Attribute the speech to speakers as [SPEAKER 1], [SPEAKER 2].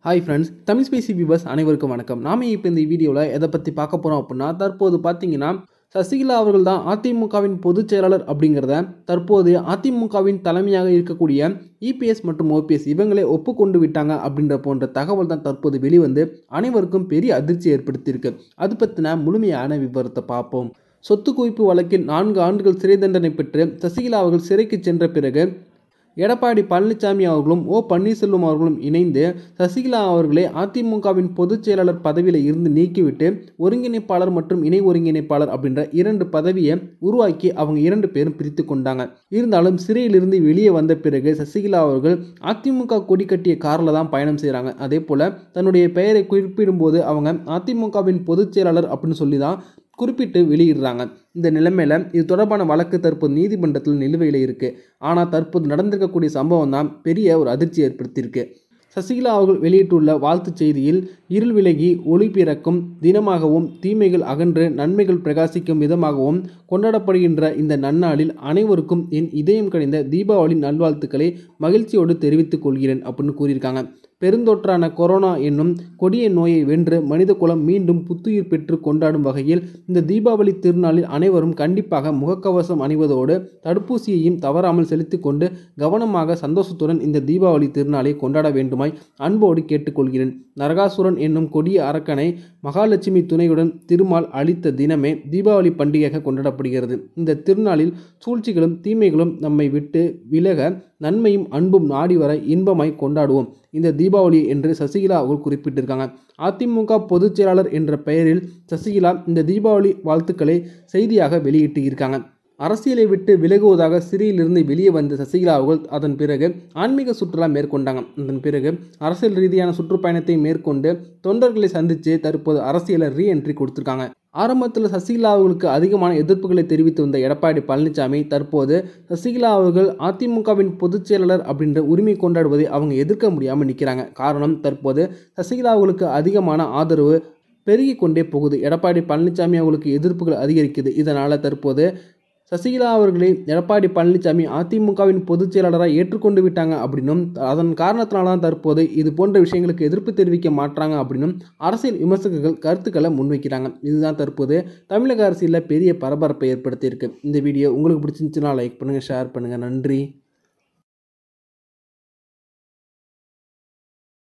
[SPEAKER 1] hi friends Tamil ஸ்பேசி viewers அனைவருக்கும் வணக்கம் நாம இப்போ இந்த வீடியோவில் எதை பற்றி பார்க்க போகிறோம் அப்படின்னா தற்போது பார்த்தீங்கன்னா சசிகலா அவர்கள் தான் அதிமுகவின் பொதுச் செயலாளர் அப்படிங்கிறத தற்போது அதிமுகவின் தலைமையாக இருக்கக்கூடிய இபிஎஸ் மற்றும் ஓபிஎஸ் இவங்களே ஒப்புக்கொண்டு விட்டாங்க அப்படின்ற போன்ற தகவல் தான் தற்போது வெளிவந்து அனைவருக்கும் பெரிய அதிர்ச்சி ஏற்படுத்தியிருக்கு அது பற்றின முழுமையான விவரத்தை பார்ப்போம் சொத்து குவிப்பு வழக்கில் நான்கு ஆண்டுகள் சிறை தண்டனை பெற்று சசிகலா அவர்கள் சிறைக்கு சென்ற பிறகு எடப்பாடி பழனிசாமி அவர்களும் ஓ பன்னீர்செல்வம் அவர்களும் இணைந்து சசிகலா அவர்களை அதிமுகவின் பொதுச் செயலாளர் பதவியில் இருந்து நீக்கிவிட்டு ஒருங்கிணைப்பாளர் மற்றும் இணை ஒருங்கிணைப்பாளர் அப்படின்ற இரண்டு பதவியை உருவாக்கி அவங்க இரண்டு பேரும் பிரித்து கொண்டாங்க இருந்தாலும் சிறையிலிருந்து வெளியே வந்த பிறகு சசிகலா அவர்கள் அதிமுக கொடி கட்டிய காரில் தான் பயணம் செய்கிறாங்க அதே போல் தன்னுடைய பெயரை குறிப்பிடும்போது அவங்க அதிமுகவின் பொதுச் செயலாளர் அப்படின்னு சொல்லி தான் குறிப்பிட்டு வெளியிடுறாங்க இந்த நிலைமையில் இது தொடர்பான வழக்கு தற்போது நீதிமன்றத்தில் நிலுவையில் இருக்குது ஆனால் தற்போது நடந்திருக்கக்கூடிய சம்பவம் தான் பெரிய ஒரு அதிர்ச்சி ஏற்படுத்தியிருக்கு சசிகலா அவர்கள் வெளியிட்டுள்ள வாழ்த்துச் செய்தியில் இருள் விலகி ஒளி பிறக்கும் தினமாகவும் தீமைகள் அகன்று நன்மைகள் பிரகாசிக்கும் விதமாகவும் கொண்டாடப்படுகின்ற இந்த நன்னாளில் அனைவருக்கும் என் இதயம் கணிந்த தீபாவளி நல்வாழ்த்துக்களை மகிழ்ச்சியோடு தெரிவித்துக் கொள்கிறேன் அப்படின்னு கூறியிருக்காங்க பெருந்தொற்றான கொரோனா என்னும் கொடிய நோயை வென்று மனித குலம் மீண்டும் புத்துயிர் பெற்று கொண்டாடும் வகையில் இந்த தீபாவளி திருநாளில் அனைவரும் கண்டிப்பாக முகக்கவசம் அணிவதோடு தடுப்பூசியையும் தவறாமல் செலுத்தி கொண்டு கவனமாக சந்தோஷத்துடன் இந்த தீபாவளி திருநாளை கொண்டாட வேண்டுமாய் அன்போடு கேட்டுக்கொள்கிறேன் நரகாசுரன் என்னும் கொடிய அரக்கனை மகாலட்சுமி துணையுடன் திருமால் அளித்த தினமே தீபாவளி பண்டிகையாக கொண்டாடப்படுகிறது இந்த திருநாளில் சூழ்ச்சிகளும் தீமைகளும் நம்மை விட்டு விலக நன்மையும் அன்பும் நாடி வர இன்பமாய் கொண்டாடுவோம் இந்த தீபாவளி என்று சசிகலா அவர்கள் குறிப்பிட்டிருக்காங்க அதிமுக பொதுச் செயலாளர் என்ற பெயரில் சசிகலா இந்த தீபாவளி வாழ்த்துக்களை செய்தியாக வெளியிட்டு இருக்காங்க அரசியலை விட்டு விலகுவதாக சிறையிலிருந்து வெளியே வந்த சசிகலா அவர்கள் அதன் பிறகு ஆன்மீக சுற்றுலா மேற்கொண்டாங்க அதன் பிறகு அரசியல் ரீதியான சுற்றுப்பயணத்தை மேற்கொண்டு தொண்டர்களை சந்தித்து தற்போது அரசியலை ரீஎன்ட்ரி கொடுத்துருக்காங்க ஆரம்பத்தில் சசிகலா அவர்களுக்கு அதிகமான எதிர்ப்புகளை தெரிவித்து வந்த எடப்பாடி பழனிசாமி தற்போது சசிகலா அவர்கள் அதிமுகவின் பொதுச் செயலாளர் அப்படின்ற உரிமை கொண்டாடுவதை அவங்க எதிர்க்க முடியாமல் நிற்கிறாங்க காரணம் தற்போது சசிகலா அவர்களுக்கு அதிகமான ஆதரவு பெருகி கொண்டே போகுது எடப்பாடி பழனிசாமி அவர்களுக்கு எதிர்ப்புகள் அதிகரிக்குது இதனால் தற்போது சசிகலா அவர்களை எடப்பாடி பழனிசாமி அதிமுகவின் பொதுச் செயலாளராக ஏற்றுக்கொண்டு விட்டாங்க அப்படின்னும் அதன் காரணத்தினால தான் தற்போது இது போன்ற விஷயங்களுக்கு எதிர்ப்பு தெரிவிக்க மாட்டாங்க அப்படின்னும் அரசியல் விமர்சகர்கள் கருத்துக்களை முன்வைக்கிறாங்க இதுதான் தற்போது தமிழக அரசியலில் பெரிய பரபரப்பை ஏற்படுத்தியிருக்கு இந்த வீடியோ உங்களுக்கு பிடிச்சிருந்துச்சுன்னா லைக் பண்ணுங்கள் ஷேர் பண்ணுங்கள் நன்றி